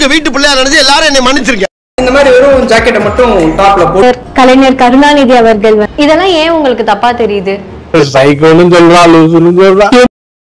வீட்டு பிள்ளையா நினைச்சு எல்லாரும் என்னை மன்னிச்சிருக்கேன் இந்த மாதிரி வெறும் ஜாக்கெட்டை மட்டும் டாப்ல போட்டு கலைஞர் கருணாநிதி அவர்கள் வந்து- இதெல்லாம் ஏன் உங்களுக்கு தப்பா தெரியுது சைக்கோன்னு சொல்றா லூசுன்னு சொல்றா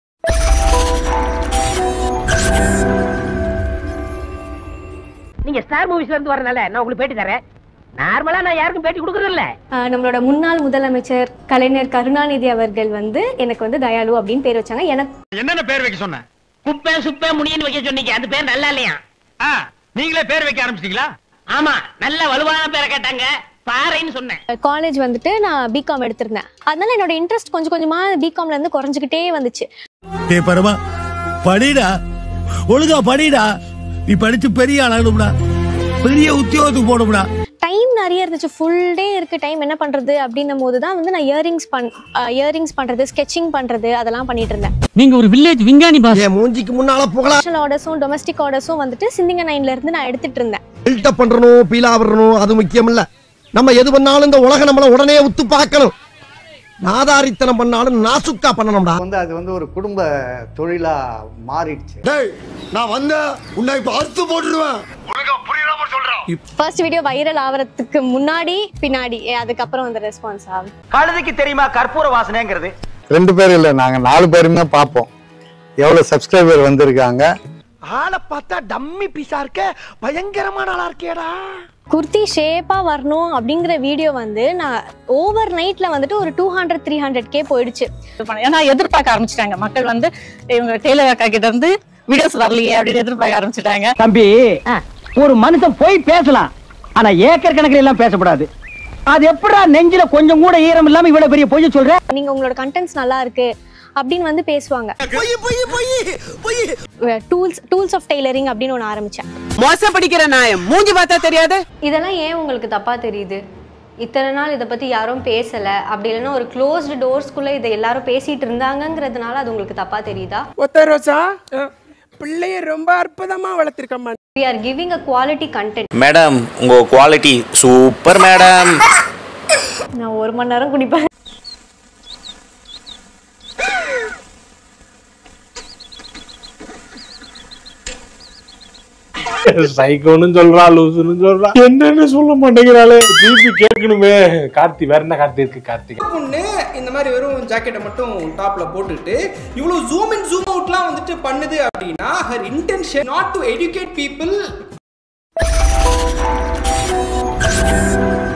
நீங்க ஸ்டார் மூவிஸ்ல இருந்து வரனால நான் உங்களுக்கு பேட்டி தரேன் நார்மலா நான் யாருக்கும் பேட்டி கொடுக்கறது இல்ல ஆஹ் நம்மளோட முன்னாள் முதலமைச்சர் கலைஞர் கருணாநிதி அவர்கள் வந்து எனக்கு வந்து தயாளு அப்படின்னு பேர் வச்சாங்க எனக்கு என்னென்ன பேர் வைக்க சொன்ன குப்பை சுப்பை முடியுன்னு வைக்க சொன்னீங்க அந்த பேர் நல்லா இல்லையா ஆ, நீங்களே பேர் வைக்க ஆரம்பிச்சிட்டீங்களா ஆமா நல்ல வலுவான பேரை கேட்டாங்க பாறைன்னு சொன்னேன் காலேஜ் வந்துட்டு நான் பிகாம் எடுத்திருந்தேன் அதனால என்னோட இன்ட்ரெஸ்ட் கொஞ்சம் கொஞ்சமா பிகாம்ல இருந்து குறைஞ்சிக்கிட்டே வந்துச்சு டே பரமா படிடா ஒழுங்கா படிடா நீ படிச்சு பெரிய ஆளாகணும்டா பெரிய உத்தியோகத்துக்கு போகணும்டா டைம் நிறைய இருந்துச்சு ஃபுல் டே இருக்கு டைம் என்ன பண்றது அப்படின்னும் போது தான் வந்து நான் இயரிங்ஸ் பண் இயரிங்ஸ் பண்றது ஸ்கெச்சிங் பண்றது அதெல்லாம் பண்ணிட்டு இருந்தேன் நீங்க ஒரு வில்லேஜ் விஞ்ஞானி பாஸ் என் மூஞ்சிக்கு முன்னால புகழா நேஷனல் ஆர்டர்ஸும் டொமஸ்டிக் ஆர்டர்ஸும் வந்துட்டு சிந்திங்க நைன்ல இருந்து நான் எடுத்துட்டு இருந்தேன் பில்டப் பண்றணும் பீலா வரணும் அது முக்கியம் இல்ல நம்ம எது பண்ணாலும் இந்த உலகம் நம்மள உடனே உத்து பார்க்கணும் நாதாரித்தனம் பண்ணாலும் நாசுக்கா பண்ணணும்டா வந்து அது வந்து ஒரு குடும்ப தொழிலா மாறிடுச்சு டேய் நான் வந்த உன்னை இப்ப அறுத்து போட்டுருவேன் ஃபர்ஸ்ட் வீடியோ வைரல் ஆவறதுக்கு முன்னாடி பின்னாடி ஏ, அதுக்கப்புறம் அந்த ரெஸ்பான்ஸ் ஆகும் கழுதைக்கு தெரியுமா கற்பூர வாசனைங்கிறது ரெண்டு பேர் இல்ல நாங்க நாலு பேருமே பார்ப்போம் எவ்வளவு சப்ஸ்கிரைபர் வந்திருக்காங்க ஆளை பார்த்தா டம்மி பீஸா இருக்க பயங்கரமான ஆளா இருக்கேடா குர்த்தி ஷேப்பா வரணும் அப்படிங்கிற வீடியோ வந்து நான் ஓவர் நைட்ல வந்துட்டு ஒரு two hundred three hundred K போயிடுச்சு ஏன்னா எதிர்பார்க்க ஆரம்பிச்சிட்டாங்க மக்கள் வந்து இவங்க டெய்லர் அக்கா கிட்ட இருந்து வீடியோஸ் வரலையே அப்படின்னு எதிர்பார்க்க ஆரம்பிச்சிட்டாங்க தம்பி ஒரு மனுஷன் போய் பேசலாம் ஆனா ஏக்கர் கணக்கில் எல்லாம் பேசக்கூடாது அது எப்படா நெஞ்சில கொஞ்சம் கூட ஈரம் இல்லாம இவ்வளவு பெரிய பொய்ய சொல்ற நீங்க உங்களோட கண்டென்ட்ஸ் நல்லா இருக்கு அப்படின்னு வந்து பேசுவாங்க பொய் பொய் பொய் பொய் டூல்ஸ் டூல்ஸ் ஆஃப் டெய்லரிங் அப்படின்னு ஒன்று ஆரம்பிச்சேன் மோசம் படிக்கிற நாயம் மூஞ்சி பார்த்தா தெரியாது இதெல்லாம் ஏன் உங்களுக்கு தப்பா தெரியுது இத்தனை நாள் இதை பத்தி யாரும் பேசல அப்படி இல்லைன்னா ஒரு க்ளோஸ்டு டோர்ஸ்குள்ள இதை எல்லாரும் பேசிட்டு இருந்தாங்கங்கிறதுனால அது உங்களுக்கு தப்பா தெரியுதா ஒத்த ரோசா பிள்ளைய ரொம்ப அற்புதமா வளர்த்திருக்கம்மா we are giving a quality content madam உங்க குவாலிட்டி சூப்பர் மேடம் நான் ஒரு மணி நேரம் குடிப்பேன் சைக்கோன்னு சொல்றா லூசுன்னு சொல்றா என்னன்னு சொல்ல மாட்டேங்கிறாளே திருப்பி கேட்கணுமே கார்த்தி வேற என்ன கார்த்தி இருக்கு கார்த்திக் பொண்ணு இந்த மாதிரி வெறும் ஜாக்கெட்டை மட்டும் டாப்ல போட்டுட்டு இவ்வளவு ஜூம் இன் ஜூம் அவுட்லாம் வந்துட்டு பண்ணுது அப்படின்னா her intention not to educate people